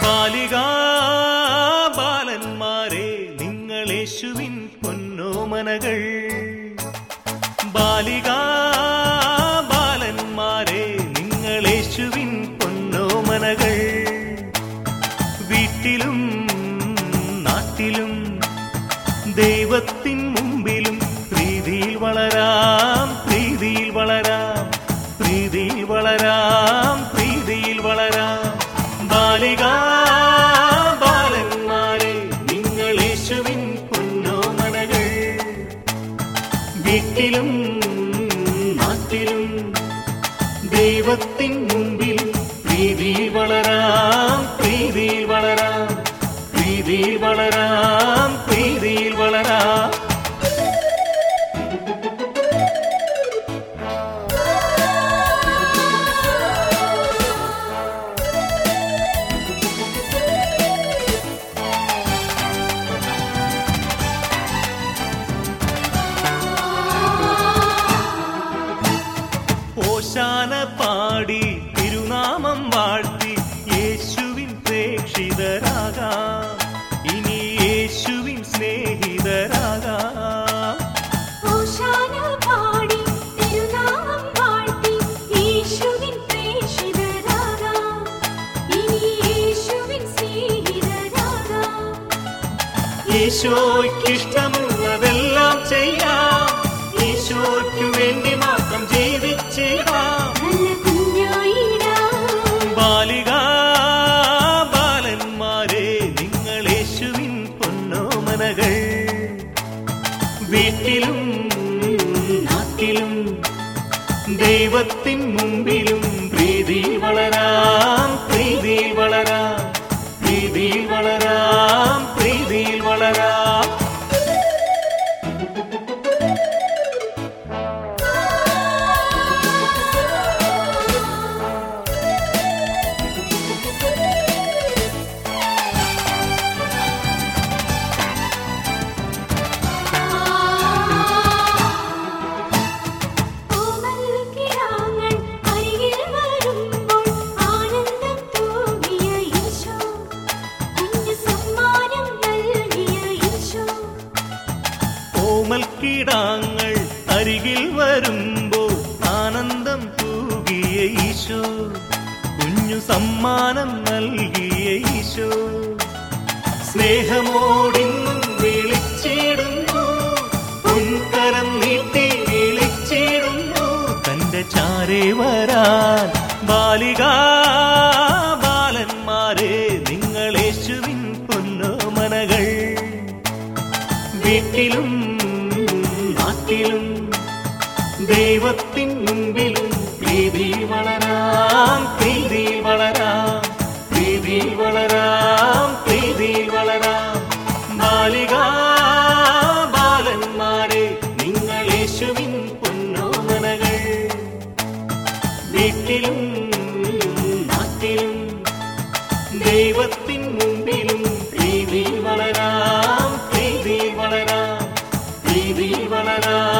ബാലികാ ബാലന്മാരെ നിങ്ങൾ യേശുവിൻ പൊന്നോമനകൾ ബാലികാ ബാലന്മാരെ നിങ്ങൾ യേശുവിൻ പൊന്നോമനകൾ വീട്ടിലും നാട്ടിലും ദൈവത്തിൻ മുമ്പിലും പ്രീതിയിൽ വളരാം പ്രീതിയിൽ വളരാം പ്രീതിയിൽ വളരാം പ്രീതിയിൽ വളരാം ബാലികാ ബാലന്മാരെ നിങ്ങൾ യേശുവിൻ പൊന്നോമനകൾ വീട്ടിലും നാട്ടിലും ദൈവത്തിൻ മുമ്പിൽ പ്രീതിയിൽ വളരാം പ്രീതിയിൽ വളരാം പ്രീതിയിൽ വളരാം പ്രീതിയിൽ വളരാം ഓശാന പാടി തിരുനാമം വാഴ്ത്തി യേശുവിൻ പ്രേക്ഷിതരാകാം ഇനി യേശുവിൻ സ്നേഹിതരാകാം ഓശാന പാടി തിരുനാമം വാഴ്ത്തി യേശുവിൻ പ്രേക്ഷിതരാകാം ഇനി യേശുവിൻ സ്നേഹിതരാകാം ഈശോയ്ക്കിഷ്ടമുള്ളതെല്ലാം ചെയ്യാം ഈശോയ്ക്കു വേണ്ടി മാത്രം ജീവിച്ചിടാം നല്ല കുഞ്ഞായിടാം ബാലികാ ബാലന്മാരെ നിങ്ങൾ യേശുവിൻ പൊന്നോമനകൾ വീട്ടിലും നാട്ടിലും ദൈവത്തിൻ മുമ്പിലും പ്രീതിയിൽ വളരാം പ്രീതിയിൽ വളരാം പ്രീതിയിൽ വളരാം പ്രീതിയിൽ വളരാം ഓമൽക്കിടാങ്ങൾ അരികിൽ വരുമ്പോൾ ആനന്ദം തൂകിയ ഈശോ കുഞ്ഞു സമ്മാനം നൽകിയ ഈശോ ഓമൽക്കിടാങ്ങൾ അരികിൽ വരുമ്പോൾ ആനന്ദം തൂകിയ ഈശോ കുഞ്ഞു സമ്മാനം നൽകിയ ഈശോ സ്നേഹമോടിന്നും വിളിച്ചിടുന്നു ഉൻകരം നീട്ടി വിളിച്ചിടുന്നു തന്റെ ചാരേ വരാൻ ബാലികാ ബാലന്മാരെ നിങ്ങൾ യേശുവിൻ പൊന്നോമനകൾ വീട്ടിലും നാട്ടിലും ദൈവത്തിൻ മുമ്പിലും പ്രീതിയിൽ വളരാം പ്രീതിയിൽ വളരാം പ്രീതിയിൽ വളരാം പ്രീതിയിൽ വളരാം ബാലികാ ബാലന്മാരെ നിങ്ങൾ യേശുവിൻ പൊന്നോമനകൾ വീട്ടിലും നാട്ടിലും ദൈവത്തിൻ മുമ്പിലും പ്രീതിയിൽ വളരാം പ്രീതിയിൽ വളരാം പ്രീതിയിൽ വളരാം